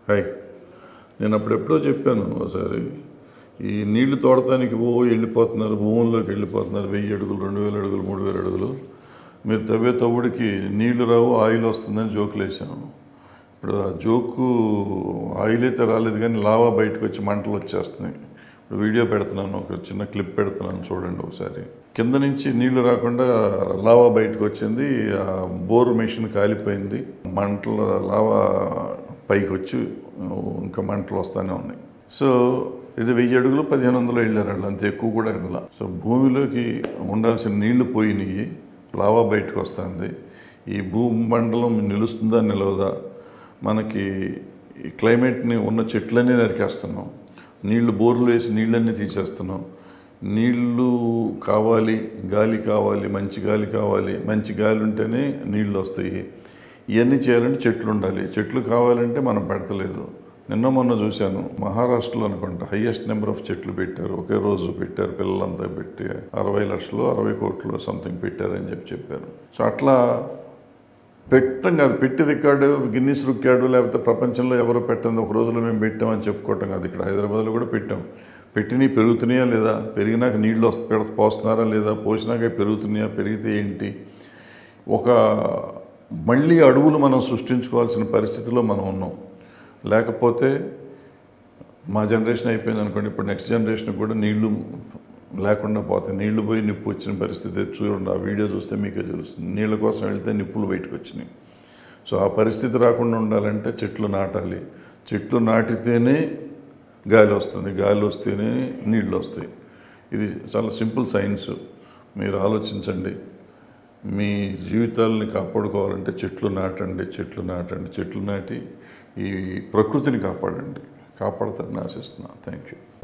hi నేను అప్పుడెప్పుడో చెప్పాను ఒకసారి ఈ నీళ్లు తోడటానికి ఓ వెళ్ళిపోతున్నారు భూముల్లోకి వెళ్ళిపోతున్నారు వెయ్యి అడుగులు రెండు వేల అడుగులు మూడు వేల అడుగులు మీరు తవ్వే తవ్వుడికి నీళ్లు రావు ఆయిల్ వస్తుందని జోకులు వేసాను ఇప్పుడు ఆ జోకు ఆయిల్ అయితే రాలేదు కానీ లావా బయటకు వచ్చి మంటలు వచ్చేస్తున్నాయి ఇప్పుడు వీడియో పెడుతున్నాను ఒక చిన్న క్లిప్ పెడుతున్నాను చూడండి ఒకసారి కింద నుంచి నీళ్లు రాకుండా లావా బయటకు వచ్చింది ఆ బోర్ మెషిన్ కాలిపోయింది మంటల లావా పైకి వచ్చి ఇంకా మంటలు వస్తూనే ఉన్నాయి సో ఇది వెయ్యి అడుగులు పదిహేను వందలు వెళ్ళారు వాళ్ళు అంత ఎక్కువ కూడా వెళ్ళాల సో భూమిలోకి ఉండాల్సిన నీళ్లు పోయినాయి లావా బయటకు వస్తుంది ఈ భూమండలం నిలుస్తుందా నిలవదా మనకి ఈ క్లైమేట్ని ఉన్న చెట్లన్నీ నరికేస్తున్నాం నీళ్లు బోర్లు వేసి నీళ్ళన్నీ తీసేస్తున్నాం నీళ్లు కావాలి గాలి కావాలి మంచి గాలి కావాలి మంచి గాలి ఉంటేనే నీళ్ళు వస్తాయి ఇవన్నీ చేయాలంటే చెట్లు ఉండాలి చెట్లు కావాలంటే మనం పెడతలేదు నిన్న మొన్న చూశాను మహారాష్ట్రలో అనుకుంటా హయ్యెస్ట్ నెంబర్ ఆఫ్ చెట్లు పెట్టారు ఒకే రోజు పెట్టారు పిల్లలంతా పెట్టి అరవై లక్షలు అరవై కోట్లు సంథింగ్ పెట్టారని చెప్పి చెప్పారు సో అట్లా పెట్టడం కాదు పెట్టి రికార్డు గిన్నీస్ రికార్డు లేకపోతే ప్రపంచంలో ఎవరు పెట్టండి ఒక రోజులో మేము పెట్టామని చెప్పుకోవటం కాదు ఇక్కడ హైదరాబాద్లో కూడా పెట్టాం పెట్టినవి పెరుగుతున్నాయా లేదా పెరిగినాక నీళ్ళు వస్త పెడ పోస్తున్నారా లేదా పోసినాక పెరుగుతున్నాయా పెరిగితే ఏంటి ఒక మళ్ళీ అడవులు మనం సృష్టించుకోవాల్సిన పరిస్థితిలో మనం ఉన్నాం లేకపోతే మా జనరేషన్ అయిపోయింది అనుకోండి ఇప్పుడు నెక్స్ట్ జనరేషన్ కూడా నీళ్లు లేకుండా పోతాయి నీళ్లు పోయి నిప్పు వచ్చిన పరిస్థితి చూడండి ఆ వీడియో చూస్తే మీకే తెలుస్తుంది నీళ్ళ కోసం వెళ్తే నిప్పులు బయటకు వచ్చినాయి సో ఆ పరిస్థితి రాకుండా ఉండాలంటే చెట్లు నాటాలి చెట్లు నాటితేనే గాలి వస్తుంది గాలి వస్తేనే నీళ్ళు వస్తాయి ఇది చాలా సింపుల్ సైన్స్ మీరు ఆలోచించండి మీ జీవితాలని కాపాడుకోవాలంటే చెట్లు నాటండి చెట్లు నాటండి చెట్లు నాటి ఈ ప్రకృతిని కాపాడండి కాపాడతారని ఆశిస్తున్నాను థ్యాంక్ యూ